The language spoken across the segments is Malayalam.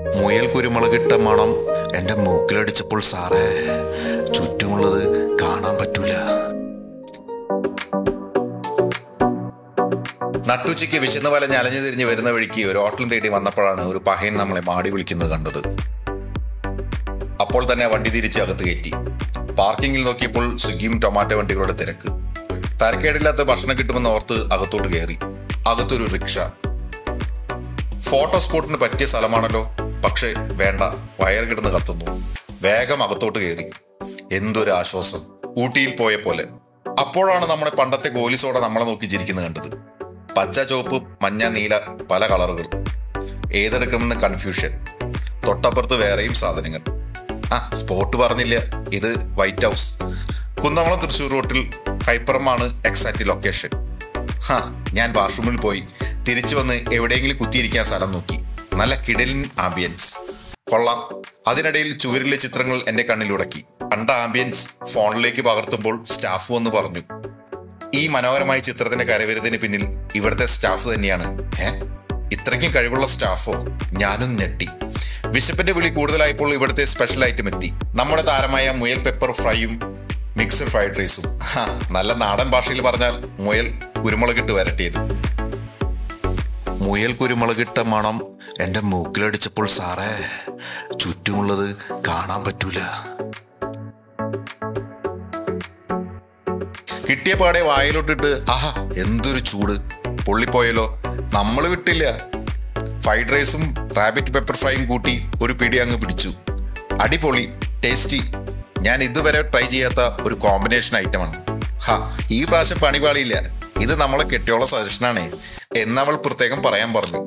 മുയൽ കുരുമുളകിട്ട മണം എൻ്റെ മൂക്കിലടിച്ചപ്പോൾ സാറേ ചുറ്റുമുള്ളത് കാണാൻ പറ്റൂല നട്ടുച്ചയ്ക്ക് വിശന്ന് വല ഞലഞ്ഞു തിരിഞ്ഞ് വരുന്ന വഴിക്ക് ഒരു ഹോട്ടലും തേടി വന്നപ്പോഴാണ് ഒരു പഹയൻ നമ്മളെ മാടി വിളിക്കുന്നത് കണ്ടത് അപ്പോൾ തന്നെ വണ്ടി തിരിച്ച് അകത്ത് കയറ്റി പാർക്കിങ്ങിൽ നോക്കിയപ്പോൾ സ്വിഗ്ഗിയും ടൊമാറ്റോ വണ്ടികളുടെ തിരക്ക് തരക്കേടില്ലാത്ത ഭക്ഷണം കിട്ടുമെന്ന് ഓർത്ത് അകത്തോട്ട് കയറി അകത്തൊരു റിക്ഷ ഫോട്ടോ സ്പോട്ടിന് പറ്റിയ സ്ഥലമാണല്ലോ പക്ഷേ വേണ്ട വയർ കിടന്ന് കത്തുന്നു വേഗം അകത്തോട്ട് കയറി എന്തൊരു ആശ്വാസം ഊട്ടിയിൽ പോയ പോലെ അപ്പോഴാണ് നമ്മുടെ പണ്ടത്തെ ഗോലിസോട നമ്മളെ നോക്കി ചിരിക്കുന്നത് കണ്ടത് പച്ച ചുവപ്പ് മഞ്ഞ നീല പല കളറുകൾ ഏതെടുക്കണമെന്ന് കൺഫ്യൂഷൻ തൊട്ടപ്പുറത്ത് വേറെയും സാധനങ്ങൾ ആ സ്പോട്ട് പറഞ്ഞില്ല ഇത് വൈറ്റ് ഹൗസ് കുന്നംകുളം തൃശ്ശൂർ റോട്ടിൽ കൈപ്പുറമാണ് എക്സാക്ട് ലൊക്കേഷൻ ഹാ ഞാൻ വാഷ്റൂമിൽ പോയി തിരിച്ചു വന്ന് എവിടെയെങ്കിലും കുത്തിയിരിക്കാൻ സ്ഥലം നോക്കി നല്ല കിടലിൻ ആംബിയൻസ് കൊള്ളാം അതിനിടയിൽ ചുവരിലെ ചിത്രങ്ങൾ എന്റെ കണ്ണിലുടക്കി കണ്ട ആംബിയൻസ് ഫോണിലേക്ക് പകർത്തുമ്പോൾ സ്റ്റാഫ് വന്ന് പറഞ്ഞു ഈ മനോഹരമായ ചിത്രത്തിന്റെ കരവിരുതിന് പിന്നിൽ ഇവിടുത്തെ സ്റ്റാഫ് തന്നെയാണ് ഏ ഇത്രയ്ക്കും കഴിവുള്ള സ്റ്റാഫോ ഞാനും ഞെട്ടി വിശപ്പിന്റെ വിളി കൂടുതലായപ്പോൾ ഇവിടുത്തെ സ്പെഷ്യൽ ഐറ്റം എത്തി നമ്മുടെ താരമായ മുയൽ പെപ്പർ ഫ്രൈയും മിക്സഡ് ഫ്രൈഡ് റൈസും ഹാ, നല്ല നാടൻ ഭാഷയിൽ പറഞ്ഞാൽ മുയൽ കുരുമുളകിട്ട് വരട്ടിയത് മുയൽ കുരുമുളകിട്ട മണം എൻ്റെ മൂക്കിലടിച്ചപ്പോൾ സാറേ ചുറ്റുമുള്ളത് കാണാൻ പറ്റൂല കിട്ടിയ പാടെ വായിലോട്ടിട്ട് ആഹാ എന്തൊരു ചൂട് പൊള്ളിപ്പോയല്ലോ നമ്മൾ വിട്ടില്ല ഫ്രൈഡ് റൈസും റാബിറ്റ് പെപ്പർ ഫ്രൈയും കൂട്ടി ഒരു പിടി അങ്ങ് പിടിച്ചു അടിപൊളി ടേസ്റ്റി ഞാൻ ഇതുവരെ ട്രൈ ചെയ്യാത്ത ഒരു കോമ്പിനേഷൻ ഐറ്റമാണ് ഹാ ഈ പ്രാവശ്യം പണിപാളിയില്ല ഇത് നമ്മളെ കെട്ടിയോള സജഷനാണ് എന്നവൾ പ്രത്യേകം പറയാൻ പറഞ്ഞു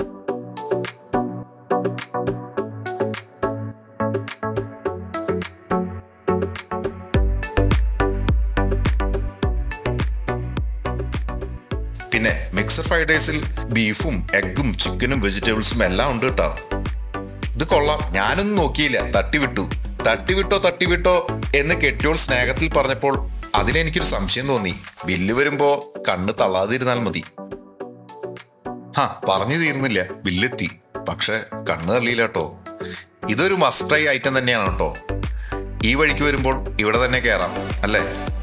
പിന്നെ മിക്സർ ഫ്രൈഡ് റൈസിൽ ബീഫും എഗ്ഗും ചിക്കനും വെജിറ്റബിൾസും എല്ലാം ഉണ്ട് കേട്ടോ ഇത് കൊള്ളാം ഞാനൊന്നും നോക്കിയില്ല തട്ടിവിട്ടു തട്ടിവിട്ടോ തട്ടിവിട്ടോ എന്ന് കെട്ടിയോൾ സ്നേഹത്തിൽ പറഞ്ഞപ്പോൾ അതിലെനിക്കൊരു സംശയം തോന്നി ബില്ല് വരുമ്പോ കണ്ണ് തള്ളാതിരുന്നാൽ മതി ഹാ പറഞ്ഞു തീർന്നില്ല ബില്ലെത്തി പക്ഷെ കണ്ണ് തള്ളിയില്ല കേട്ടോ ഇതൊരു മസ്റ്റ് ട്രൈ ഐറ്റം തന്നെയാണ് കേട്ടോ ഈ വഴിക്ക് വരുമ്പോൾ ഇവിടെ തന്നെ കയറാം അല്ലേ